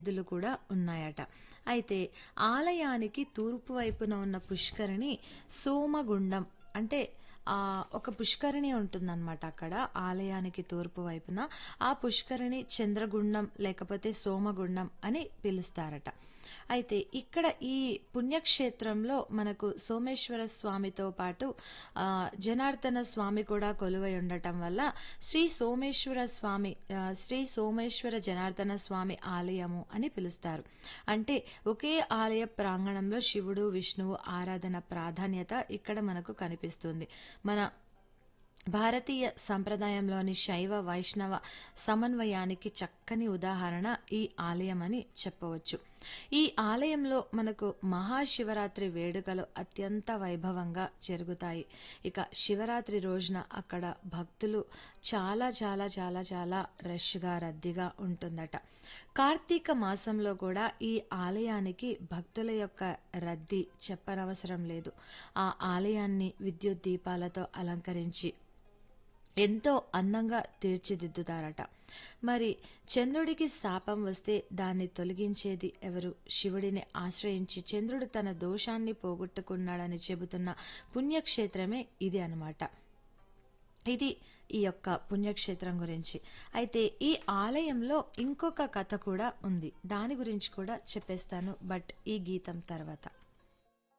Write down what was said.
నదులు కూడా ఉన్నాయట అయితే ఆలయానికి తూర్పు వైపున ఉన్న పుష్కరిణి సోమగుండం అంటే ఆ ఒక పుష్కరిణి ఉంటుందన్నమాట అక్కడ ఆలయానికి తూర్పు వైపున ఆ పుష్కరిణి చంద్రగుండం లేకపోతే సోమగుండం అని పిలుస్తారట అయితే ఇక్కడ ఈ పుణ్యక్షేత్రంలో మనకు సోమేశ్వర స్వామితో పాటు ఆ, జనార్దన స్వామి కూడా కొలువై ఉండటం వల్ల శ్రీ సోమేశ్వర స్వామి ఆ, శ్రీ సోమేశ్వర జనార్దన స్వామి ఆలయము అని పిలుస్తారు అంటే ఒకే ఆలయ ప్రాంగణంలో శివుడు విష్ణువు ఆరాధన ప్రాధాన్యత ఇక్కడ మనకు కనిపిస్తుంది మన భారతీయ సంప్రదాయంలోని శైవ వైష్ణవ సమన్వయానికి చక్కని ఉదాహరణ ఈ ఆలయం అని చెప్పవచ్చు ఈ ఆలయంలో మనకు మహాశివరాత్రి వేడుకలు అత్యంత వైభవంగా జరుగుతాయి ఇక శివరాత్రి రోజున అక్కడ భక్తులు చాలా చాలా చాలా చాలా రష్గా రద్దీగా ఉంటుందట కార్తీక మాసంలో కూడా ఈ ఆలయానికి భక్తుల యొక్క రద్దీ చెప్పనవసరం లేదు ఆ ఆలయాన్ని విద్యుత్ దీపాలతో అలంకరించి ఎంతో అందంగా తీర్చిదిద్దుతారట మరి చంద్రుడికి శాపం వస్తే దాన్ని తొలగించేది ఎవరు శివుడిని ఆశ్రయించి చంద్రుడు తన దోషాన్ని పోగొట్టుకున్నాడని చెబుతున్న పుణ్యక్షేత్రమే ఇది అన్నమాట ఇది ఈ యొక్క పుణ్యక్షేత్రం గురించి అయితే ఈ ఆలయంలో ఇంకొక కథ కూడా ఉంది దాని గురించి కూడా చెప్పేస్తాను బట్ ఈ గీతం తర్వాత